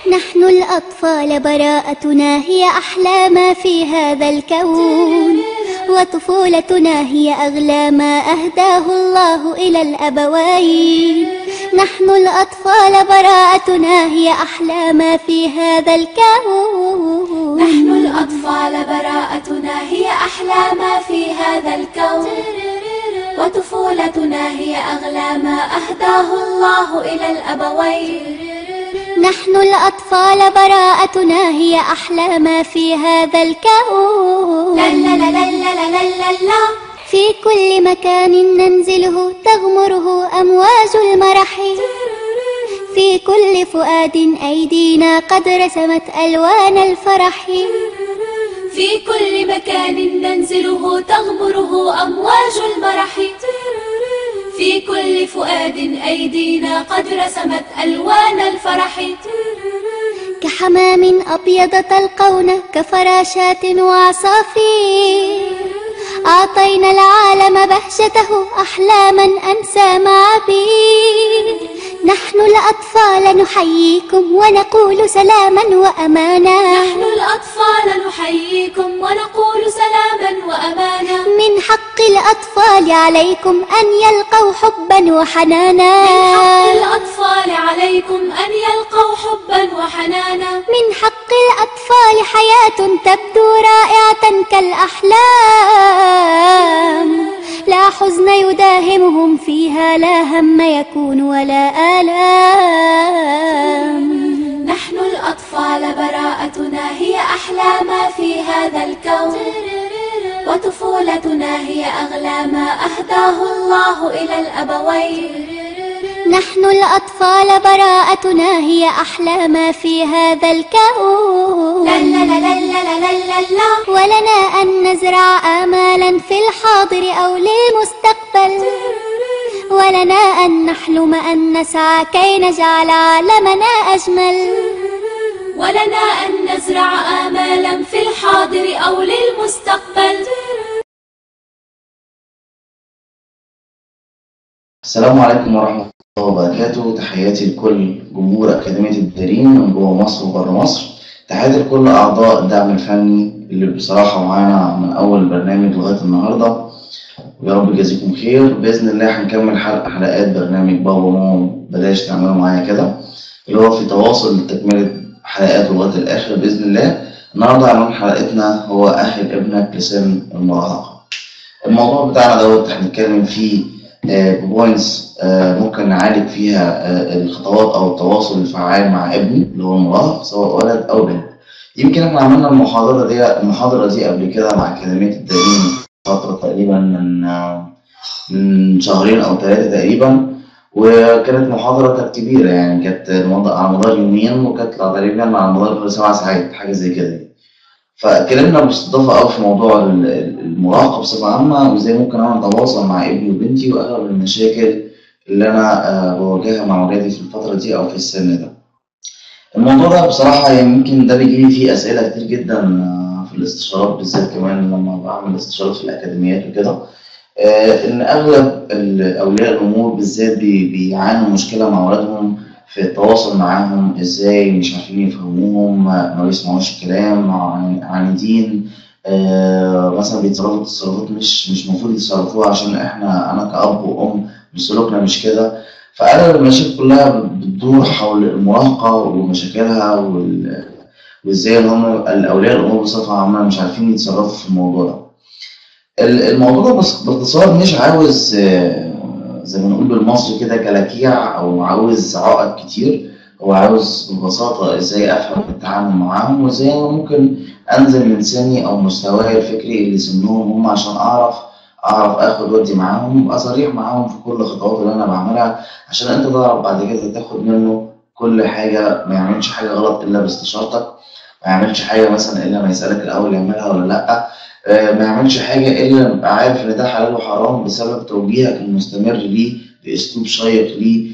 نحن الأطفال براءتنا هي أحلى ما في هذا الكون وطفولتنا هي أغلى ما أهداه الله إلى الأبوين نحن الأطفال براءتنا هي أحلى ما في هذا الكون نحن الأطفال براءتنا هي أحلى ما في هذا الكون وطفولتنا هي أغلى ما أهداه الله إلى الأبوين نحن الأطفال براءتنا هي أحلى ما في هذا الكون لا لا لا لا لا لا لا لا في كل مكان ننزله تغمره أمواج المرح في كل فؤاد أيدينا قد رسمت ألوان الفرح في كل مكان ننزله تغمره أمواج المرح في كل فؤاد أيدينا قد رسمت ألوان الفرح كحمام أبيض تلقون كفراشات وعصافير أعطينا العالم بهجته أحلاما أنسى معابير نحن الأطفال نحييكم ونقول سلاما وأمانا نحن الأطفال نحييكم ونقول سلاما وأمانا من حق الأطفال عليكم أن يلقوا حبا وحنانا من حق الأطفال عليكم أن يلقوا حبا وحنانا من حق الأطفال حياة تبدو رائعة كالأحلام لا حزن يداهمهم فيها لا هم يكون ولا آلام نحن الأطفال براءتنا هي أحلى ما في هذا الكون وطفولتنا هي أغلى ما أهداه الله إلى الأبوين نحن الأطفال براءتنا هي أحلى ما في هذا الكون لا لا لا لا لا لا لا لا لا ولنا أن نزرع آمالا في الحاضر أو للمستقبل ولنا أن نحلم أن نسعى كي نجعل عالمنا أجمل ولنا أن نزرع آمالا في الحاضر أو للمستقبل السلام عليكم ورحمة الله وبركاته تحياتي لكل جمهور أكاديمية الدارين من جوه مصر وبره مصر تحياتي لكل أعضاء الدعم الفني اللي بصراحة معانا من أول برنامج لغاية النهاردة ويا رب يجازيكم خير بإذن الله هنكمل حلقة حلقات برنامج بابا ماما بلاش تعملوا معايا كده اللي هو في تواصل لتكملة حلقاته لغاية الآخر بإذن الله النهاردة عنوان حلقتنا هو أهل ابنك لسن المراهقة الموضوع بتاعنا دوت هنتكلم فيه بوينتس ممكن نعالج فيها آه، الخطوات او التواصل الفعال مع ابني اللي هو المراهق سواء ولد او بنت يمكن احنا عملنا المحاضره دي المحاضره دي قبل كده مع اكاديميه الدارين فتره تقريبا من آه، من شهرين او ثلاثه تقريبا وكانت محاضره كانت كبيره يعني كانت الموضوع- على مدار يومين وكانت تقريبا على مدار سبع ساعات حاجه زي كده فاتكلمنا باستضافه قوي في موضوع ال- ال- المراهقه بصفه عامه وازاي ممكن انا اتواصل مع ابني وبنتي واغلب المشاكل اللي انا آه، بواجهها مع ولادي في الفتره دي او في السن ده. الموضوع ده بصراحه يعني يمكن ده بيجي لي فيه اسئله كتير جدا آه، في الاستشارات بالذات كمان لما بعمل استشارات في الاكاديميات وكده آه، ان اغلب ال- اولياء الامور بالذات بي- بيعانوا مشكله مع اولادهم في التواصل معاهم ازاي مش عارفين يفهموهم ما ما بيسمعوش الكلام عن- عنيدين آه، مثلا بيتصرفوا تصرفات مش مش المفروض يتصرفوها عشان احنا انا كأب وأم مش سلوكنا مش كده فأغلب المشاكل كلها بتدور حول المراهقة ومشاكلها وال... وازاي ان هم الاولياء الامور بصفة عامة مش عارفين يتصرفوا في الموضوع ده. ال- الموضوع ده بس- باختصار مش عاوز آه، زي ما نقول بالمصري كده كلاكيع او عاوز عقد كتير هو عاوز ببساطة ازاي افهم التعامل معاهم وازاي انا ممكن انزل من سني او مستواي الفكري اللي سنهم هم عشان اعرف اعرف اخد ودي معاهم ابقى صريح معاهم في كل الخطوات اللي انا بعملها عشان انت تعرف بعد كده تاخد منه كل حاجة ما يعملش حاجة غلط الا باستشارتك ما يعملش حاجة مثلا الا ما يسألك الاول يعملها ولا لا آه، ما يعملش حاجة الا يبقى عارف ان ده حلال وحرام بسبب توجيهك المستمر ليه باسلوب شيق ليه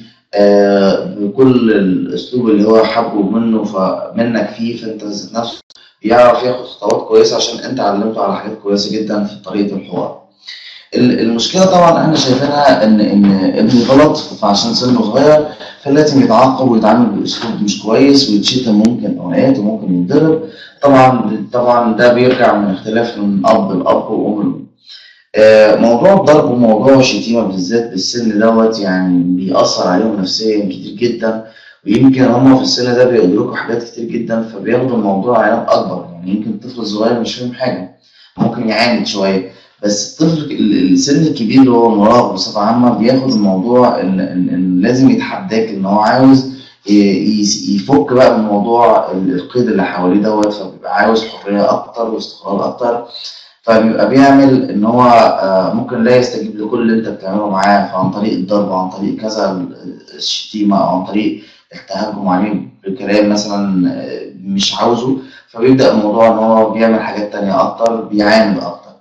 آه، بكل الاسلوب اللي هو حبه منه فمنك فيه فانت ذات نفسه يعرف ياخد خطوات كويسة عشان انت علمته على حاجات كويسة جدا في طريقة الحوار ال- المشكله طبعا احنا شايفينها ان ان ابني غلط فعشان سنه صغير فلازم يتعاقب ويتعامل باسلوب مش كويس ويتشتم ممكن اوقات وممكن يتضرب طبعا طبعا ده بيرجع من اختلاف من اب لاب وام لام آه، موضوع الضرب وموضوع الشتيمة بالذات بالسن دوت يعني بيأثر عليهم نفسيا كتير جدا ويمكن هما في السن ده بيدركوا حاجات كتير جدا فبياخدوا الموضوع عناد أكبر يعني يمكن الطفل الصغير مش فاهم حاجة ممكن يعاند شوية بس الطفل ال- السن الكبير اللي هو المراهق بصفة عامة بياخد الموضوع إن, إن, إن لازم يتحداك إن هو عاوز ي- يس- يفك بقى من موضوع ال- القيد اللي حواليه دوت فبيبقى عاوز حرية أكتر واستقرار أكتر فبيبقى بيعمل ان هو آه، ممكن لا يستجيب لكل اللي انت بتعمله معاه فعن طريق الضرب عن طريق كذا ال- الشتيمه او عن طريق التهجم عليه بكلام مثلا آه، مش عاوزه فبيبدا الموضوع ان هو بيعمل حاجات تانية اكتر بيعاند اكتر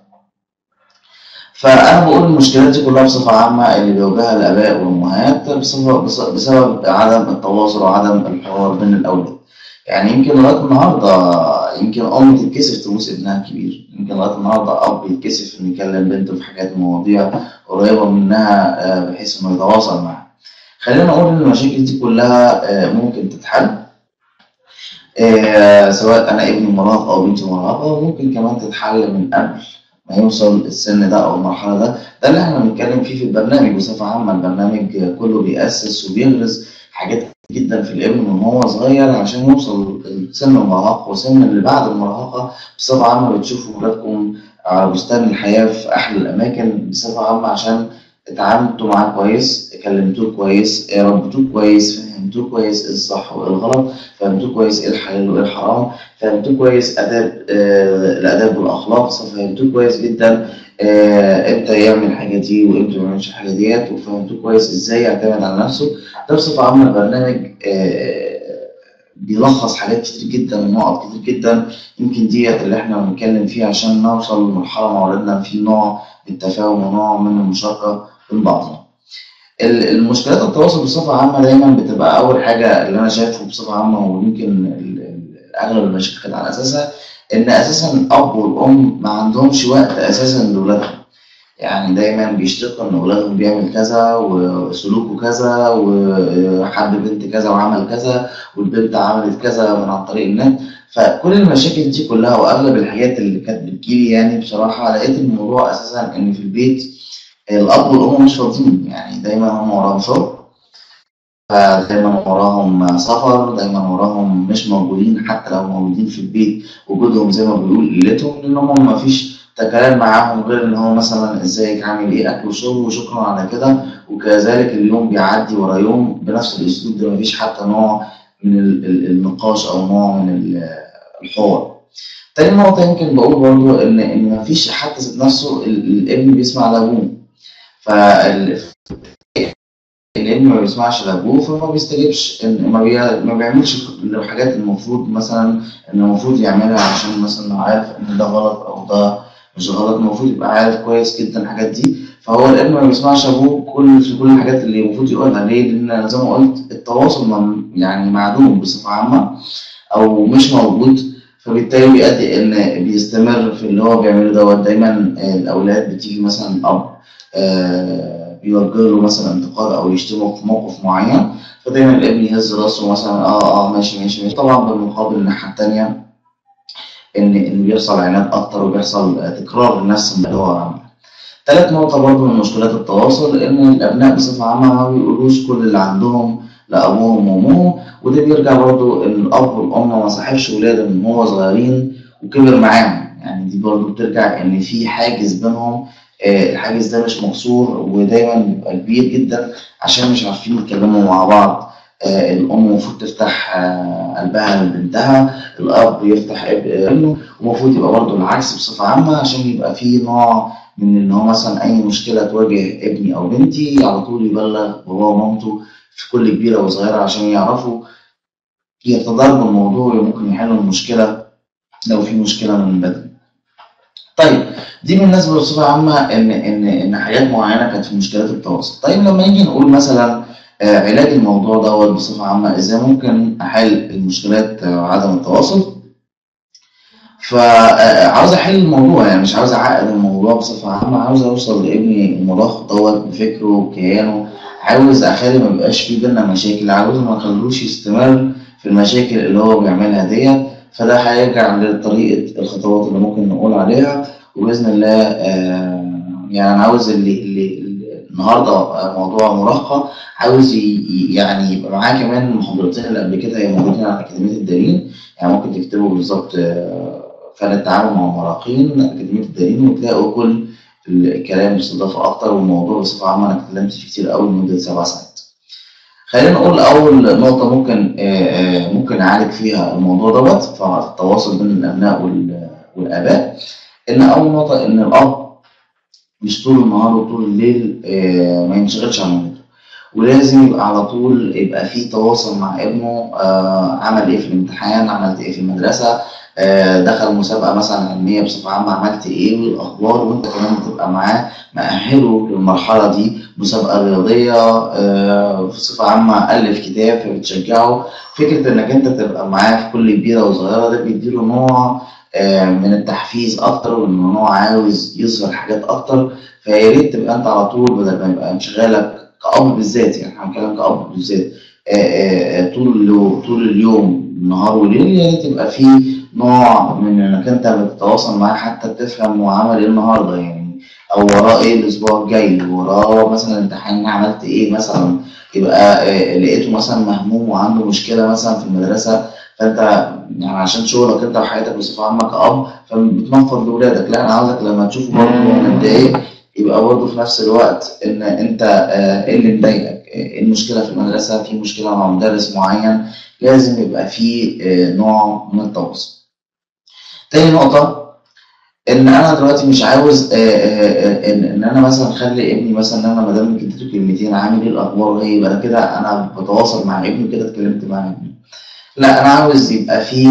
فانا بقول المشكلات دي كلها بصفه عامه اللي بيواجهها الاباء والامهات بسبب بسبب عدم التواصل وعدم الحوار بين الاولاد يعني يمكن لغايه النهارده يمكن ام تتكسف تبوس ابنها الكبير يمكن لغايه النهارده اب يتكسف انه يكلم بنته في حاجات مواضيع قريبه منها آه، بحيث انه يتواصل معاها خلينا نقول ان المشاكل دي كلها آه، ممكن تتحل آه، سواء انا ابني مراهق او بنتي مراهقه وممكن كمان تتحل من قبل ما يوصل السن ده او المرحله ده ده اللي احنا بنتكلم فيه في البرنامج بصفه عامه البرنامج كله بيأسس وبيغرس حاجات جدا في الابن من هو صغير عشان يوصل سن المراهقه وسن اللي بعد المراهقه بصفه عامه بتشوفوا ولادكم على بستان الحياه في احلى الاماكن بصفه عامه عشان اتعاملتوا معاه كويس كلمتوه كويس ربيتوه كويس فهمتوه كويس ايه الصح وايه الغلط فهمتوه كويس ايه الحلال وايه الحرام فهمتوه كويس اداب آه الاداب والاخلاق فهمتوه كويس جدا آه امتى يعمل الحاجه دي وامتى ما يعملش الحاجه ديت وفهمتوه كويس ازاي يعتمد على نفسه ده بصفه عامه البرنامج آه بيلخص حاجات كتير جدا ونقط كتير جدا يمكن ديت اللي احنا بنتكلم فيها عشان نوصل لمرحله مع اولادنا في نوع من التفاهم ونوع من المشاركه بين بعضنا. ال- المشكلات التواصل بصفة عامة دايما بتبقى أول حاجة اللي أنا شايفه بصفة عامة ويمكن ال- ال- أغلب المشاكل كانت على أساسها إن أساسا الأب والأم ما عندهمش وقت أساسا لأولادهم يعني دايما بيشتكوا إن أولادهم بيعمل كذا وسلوكه كذا وحب بنت كذا وعمل كذا والبنت عملت كذا من عن طريق النت فكل المشاكل دي كلها وأغلب الحاجات اللي كانت بتجيلي يعني بصراحة لقيت الموضوع أساسا إن في البيت الأب والأم مش فاضيين يعني دايما هم وراهم شغل فدايما وراهم سفر دايما وراهم مش موجودين حتى لو موجودين في البيت وجودهم زي ما بيقول قلتهم لأن هم ما فيش تكلم معاهم غير إن هو مثلا إزيك عامل إيه أكل وشرب وشكرا على كده وكذلك اليوم بيعدي ورا يوم بنفس الأسلوب ده مفيش حتى نوع من ال- ال- النقاش أو نوع من ال- الحوار. تاني نقطة يمكن بقول برضو إن إن مفيش حتى ذات نفسه ال- الابن بيسمع لأبوه فال الابن ما بيسمعش لابوه فما بيستجيبش إن ما, بي... ما بيعملش الحاجات المفروض مثلا ان المفروض يعملها عشان مثلا عارف ان ده غلط او ده مش غلط المفروض يبقى عارف كويس جدا الحاجات دي فهو الابن ما بيسمعش ابوه كل في كل الحاجات اللي المفروض يقولها ليه؟ لان زي ما قلت التواصل مم- يعني معدوم بصفه عامه او مش موجود فبالتالي بيؤدي ان بيستمر في اللي هو بيعمله دوت دايما الاولاد بتيجي مثلا الاب آه، بيوجه له مثلا انتقاد او يشتمه في موقف معين فدايما الابن يهز راسه مثلا اه اه ماشي ماشي ماشي طبعا بالمقابل الناحيه التانيه ان ان بيحصل عناد اكتر وبيحصل آه، تكرار لنفس اللي هو عمله. تالت نقطة برضه من مشكلات التواصل إن الأبناء بصفة عامة ما بيقولوش كل اللي عندهم لأبوهم وأمهم وده بيرجع برضه إن الأب والأم ما صاحبش ولادهم من هو صغيرين وكبر معاهم يعني دي برضه بترجع إن في حاجز بينهم آه، الحاجز ده مش مكسور ودايما بيبقى كبير جدا عشان مش عارفين يتكلموا مع بعض آه، الأم المفروض تفتح آه، قلبها لبنتها الأب يفتح اب- ابنه ومفروض يبقى برضه العكس بصفة عامة عشان يبقى في نوع من إن هو مثلا أي مشكلة تواجه ابني أو بنتي على طول يبلغ باباه ومامته في كل كبيرة وصغيرة عشان يعرفوا يتضاربوا الموضوع وممكن يحلوا المشكلة لو في مشكلة من بدري. طيب دي بالنسبة بصفة عامة إن إن إن حاجات معينة كانت في مشكلات التواصل. طيب لما نيجي نقول مثلا آه، علاج الموضوع دوت بصفة عامة إزاي ممكن أحل المشكلات آه، وعدم التواصل؟ فعاوز أحل الموضوع يعني مش عاوز أعقد الموضوع الموضوع بصفة عامة عاوز أوصل لابني المراهق دوت بفكره وكيانه عاوز أخلي ما يبقاش في بينا مشاكل عاوز ما أخلوش يستمر في المشاكل اللي هو بيعملها ديت فده هيرجع لطريقة الخطوات اللي ممكن نقول عليها وبإذن الله آه يعني أنا عاوز اللي, اللي اللي النهارده موضوع المراهقة عاوز ي- ي- يعني يبقى معاه كمان المحاضرتين اللي قبل كده هي موجودين على أكاديمية الدارين يعني ممكن تكتبوا بالظبط آه، فن التعامل مع المراهقين أكاديمية الدارين وتلاقوا كل الكلام باستضافة أكتر والموضوع بصفة عامة أنا اتكلمت فيه كتير أوي لمدة سبع ساعات. خلينا نقول أول نقطة ممكن آه، آه، ممكن نعالج فيها الموضوع دوت فالتواصل بين الأبناء وال- والآباء إن أول نقطة إن الأب مش طول النهار وطول الليل آه، ما ينشغلش عن ولده ولازم يبقى على طول يبقى في تواصل مع ابنه آه، عمل ايه في الامتحان عملت ايه في المدرسة آه، دخل مسابقة مثلا علمية بصفة عامة عملت ايه والأخبار وانت كمان بتبقى معاه مأهله للمرحلة دي مسابقة رياضية آه، بصفة عامة ألف كتاب فبتشجعه فكرة إنك أنت تبقى معاه في كل كبيرة وصغيرة ده بيديله نوع آه، من التحفيز أكتر وإن هو عاوز يظهر حاجات أكتر فيا ريت تبقى أنت على طول بدل ما يبقى انشغالك كأب بالذات يعني احنا بنتكلم كأب بالذات آه، آه، آه، طول اليوم طول اليوم نهار وليل يا ريت يبقى في نوع من انك انت بتتواصل معاه حتى تفهم هو عمل ايه النهارده يعني او وراه ايه الاسبوع الجاي وراه مثلا امتحان عملت ايه مثلا يبقى آه، لقيته مثلا مهموم وعنده مشكله مثلا في المدرسه فانت يعني عشان شغلك انت وحياتك بصفه عامه كأب فبتنفض لاولادك لا انا عاوزك لما تشوفه برضه هو متضايق يبقى برضه في نفس الوقت ان انت آه، ايه اللي مضايقك ايه المشكله في المدرسه في مشكله مع مدرس معين لازم يبقى في آه، نوع من التواصل تاني نقطه ان انا دلوقتي مش عاوز آه، آه، آه، ان ان انا مثلا اخلي ابني مثلا ان انا ما دام اديته كلمتين عامل ايه الاخبار ايه يبقى أنا كده انا بتواصل مع ابني كده اتكلمت مع ابني لا انا عاوز يبقى في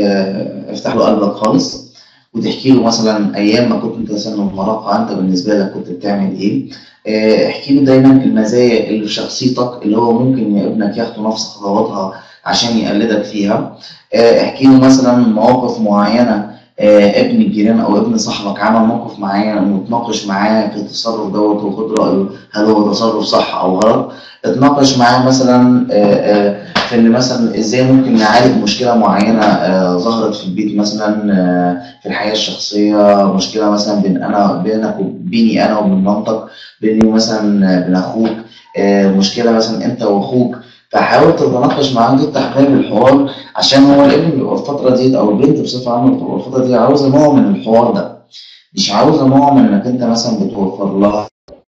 آه، افتح له قلبك خالص وتحكي له مثلا ايام ما كنت انت سن المراهقه انت بالنسبه لك كنت بتعمل ايه آه، احكي له دايما المزايا اللي في شخصيتك اللي هو ممكن يا ابنك ياخد نفس خطواتها عشان يقلدك فيها آه، احكي له مثلا مواقف معينه آه، ابن الجيران او ابن صاحبك عمل موقف معين وتناقش معاه في التصرف دوت وخد رايه هل هو تصرف صح او غلط اتناقش معاه مثلا آه، آه، في ان مثلا ازاي ممكن نعالج مشكله معينه آه، ظهرت في البيت مثلا آه، في الحياه الشخصيه مشكله مثلا بين انا بينك وبيني انا وبين مامتك بيني مثلا آه، بين اخوك آه، مشكله مثلا انت واخوك فحاول تتناقش معاه تفتح باب الحوار عشان هو الابن بيبقى الفتره دي او البنت بصفه عامه بتبقى الفتره دي عاوزه نوع من الحوار ده مش عاوزه نوع من انك انت مثلا بتوفر لها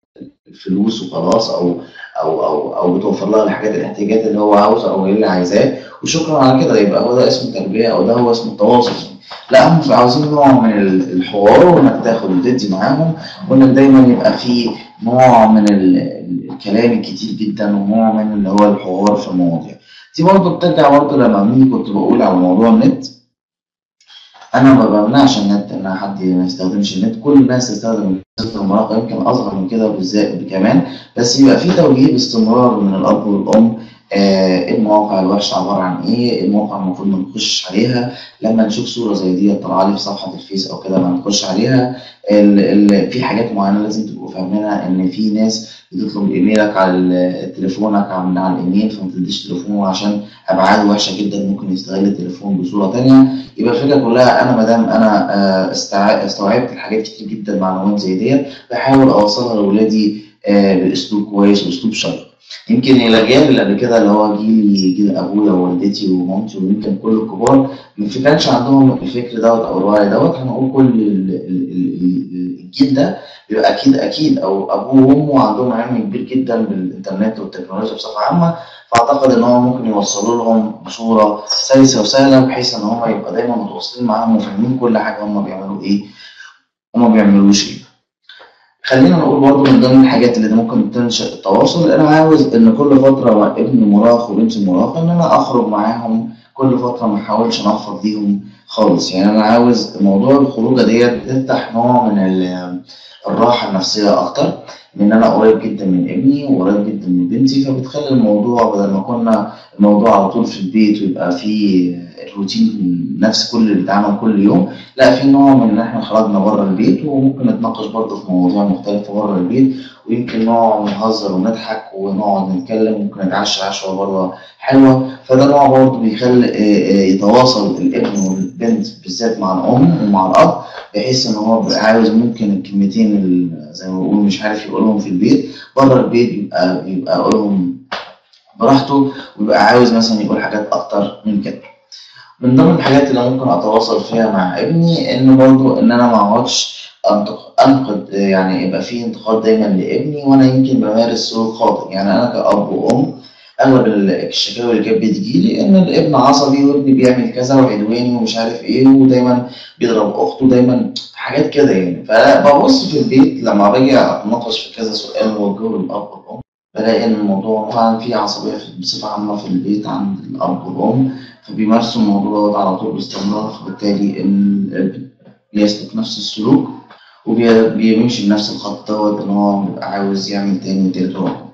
الفلوس وخلاص او او او او بتوفر لها الحاجات الاحتياجات اللي هو عاوزها او اللي عايزاه وشكرا على كده يبقى هو ده اسمه تربيه او ده هو اسمه التواصل لا هم عاوزين نوع من ال- الحوار وانك تاخد وتدي معاهم وانك دايما يبقى في نوع من ال- ال- الكلام الكتير جدا ونوع من اللي هو الحوار في المواضيع دي برضه بترجع برضه لما مني كنت بقول على موضوع النت انا ما بمنعش النت ان حد ما يستخدمش النت كل الناس تستخدم النت المراهقه يمكن اصغر من كده بالذات كمان بس يبقى في توجيه باستمرار من الاب والام آه، ايه المواقع الوحشه عباره عن ايه إيه المواقع المفروض ما نخش عليها لما نشوف صوره زي دي طالعه لي في صفحه الفيس او كده ما نخش عليها ال ال في حاجات معينه لازم تبقوا فاهمينها ان في ناس بتطلب ايميلك على ال- تليفونك على على الايميل فما تديش تليفونه عشان ابعاده وحشه جدا ممكن يستغل التليفون بصوره تانية يبقى الفكره كلها انا ما دام انا آه، استع- استوعبت الحاجات كتير جدا معلومات زي ديت بحاول اوصلها لاولادي آه، باسلوب كويس واسلوب شيق يمكن الاجيال اللي قبل كده اللي هو جيلي جيل ابويا ووالدتي ومامتي ويمكن كل الكبار ما في- كانش عندهم الفكر دوت او الوعي دوت هنقول كل ال- ال- ال- الجيل ده بيبقى اكيد اكيد او ابوه وامه عندهم علم كبير جدا بالانترنت والتكنولوجيا بصفه عامه فاعتقد ان هو ممكن يوصلوا لهم بصوره سلسه وسهله بحيث ان هم يبقى دايما متواصلين معاهم وفاهمين كل حاجه هم بيعملوا ايه وما بيعملوش ايه خلينا نقول برضو من ضمن الحاجات اللي ممكن تنشئ التواصل انا عاوز ان كل فتره ابن مراهق وبنت مراهقه ان انا اخرج معاهم كل فتره ما احاولش انفض ليهم خالص يعني انا عاوز موضوع الخروجه ديت تفتح نوع من ال- الراحه النفسيه اكتر لان انا قريب جدا من ابني وقريب جدا من بنتي فبتخلي الموضوع بدل ما كنا الموضوع على طول في البيت ويبقى فيه الروتين نفس كل اللي بيتعمل كل يوم لا في نوع من ان احنا خرجنا بره البيت وممكن نتناقش برضه في مواضيع مختلفه بره البيت ويمكن نقعد نهزر ونضحك ونقعد نتكلم ممكن نتعشى عشوة بره حلوة فده نوع برضه بيخلي آه، آه، يتواصل الابن والبنت بالذات مع الأم ومع الأب بحيث إن هو بيبقى عاوز ممكن الكلمتين اللي زي ما بيقولوا مش عارف يقولهم في البيت بره البيت يبقى يبقى يقولهم براحته ويبقى عاوز مثلا يقول حاجات أكتر من كده. من ضمن الحاجات اللي ممكن اتواصل فيها مع ابني ان برضو ان انا ما اقعدش أنتق- انقد يعني يبقى في انتقاد دايما لابني وانا يمكن بمارس سلوك خاطئ يعني انا كأب وام اغلب ال- الشكاوي اللي كانت بتجيلي ان الابن عصبي وابني بيعمل كذا وعدواني ومش عارف ايه ودايما بيضرب اخته دايما حاجات كده يعني فببص في البيت لما باجي اتناقش في كذا سؤال موجه للاب والام بلاقي ان الموضوع فعلا فيه عصبيه في- بصفه عامه في البيت عند الاب والام فبيمارسوا الموضوع ده على طول باستمرار فبالتالي إن الابن بيسلك نفس السلوك وبيمشي بنفس الخط دوت إن هو بيبقى عاوز يعمل تاني وتالت ورابع.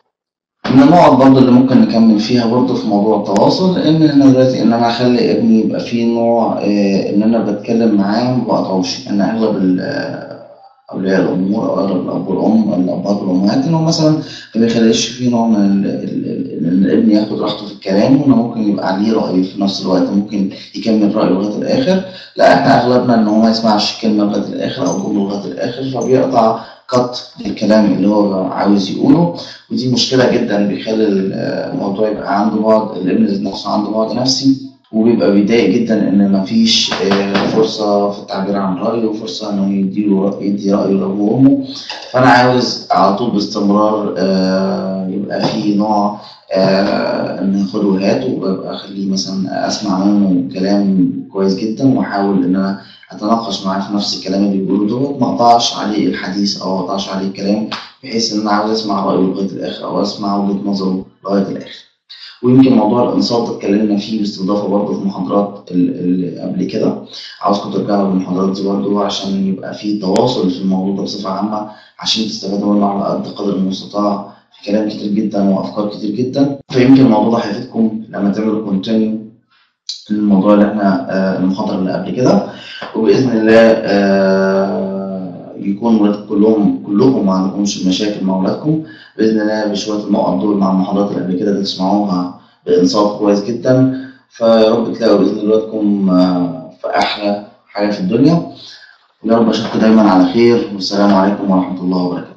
من النقط برضه اللي ممكن نكمل فيها برضه في موضوع التواصل إن أنا دلوقتي إن أنا أخلي ابني يبقى فيه نوع آه، إن أنا بتكلم معاه ما بقطعوش إن أغلب ال- آه، أولياء الأمور أو أغلب الأب والأم الأبهات والأمهات إنه مثلا ما بيخليش فيه نوع من ال- ال- ال- إن الابن ياخد راحته في الكلام وإنه ممكن يبقى عليه رأي في نفس الوقت ممكن يكمل رأيه لغاية الآخر لا إحنا أغلبنا إن هو ما يسمعش كلمة لغاية الآخر أو جملة لغاية الآخر فبيقطع قط للكلام اللي هو عاوز يقوله ودي مشكلة جدا بيخلي الموضوع يبقى عنده بعد الابن ذات نفسه عنده بعد نفسي وبيبقى بيضايق جدا ان مفيش آه، فرصه في التعبير عن رايه وفرصه انه يديله رأي يدي رايه لابوه وامه فانا عاوز على طول باستمرار آه، يبقى في نوع آه، ان خد وهات وببقى اخليه مثلا اسمع منه كلام كويس جدا واحاول ان انا اتناقش معاه في نفس الكلام اللي بيقوله دوت ما اقطعش عليه الحديث او ما اقطعش عليه الكلام بحيث ان انا عاوز اسمع رايه لغايه الاخر او اسمع وجهه نظره لغايه الاخر ويمكن موضوع الانصات ده اتكلمنا فيه باستضافه برضه في محاضرات ال- اللي قبل كده عاوزكم ترجعوا للمحاضرات دي برضه عشان يبقى في تواصل في الموضوع ده بصفه عامه عشان تستفادوا منه على قد قدر المستطاع في كلام كتير جدا وافكار كتير جدا فيمكن الموضوع ده هيفيدكم لما تعملوا كونتينيو الموضوع اللي احنا آه، المحاضره اللي قبل كده وباذن الله آه، يكون ولادكم كلهم كلكم ما عندكمش مشاكل مع ولادكم باذن الله بشويه النقط دول مع المحاضرات اللي قبل كده تسمعوها بانصاف كويس جدا فيا رب تلاقوا باذن الله ولادكم آه، في احلى حاجه في الدنيا ويا رب اشوفكم دايما على خير والسلام عليكم ورحمه الله وبركاته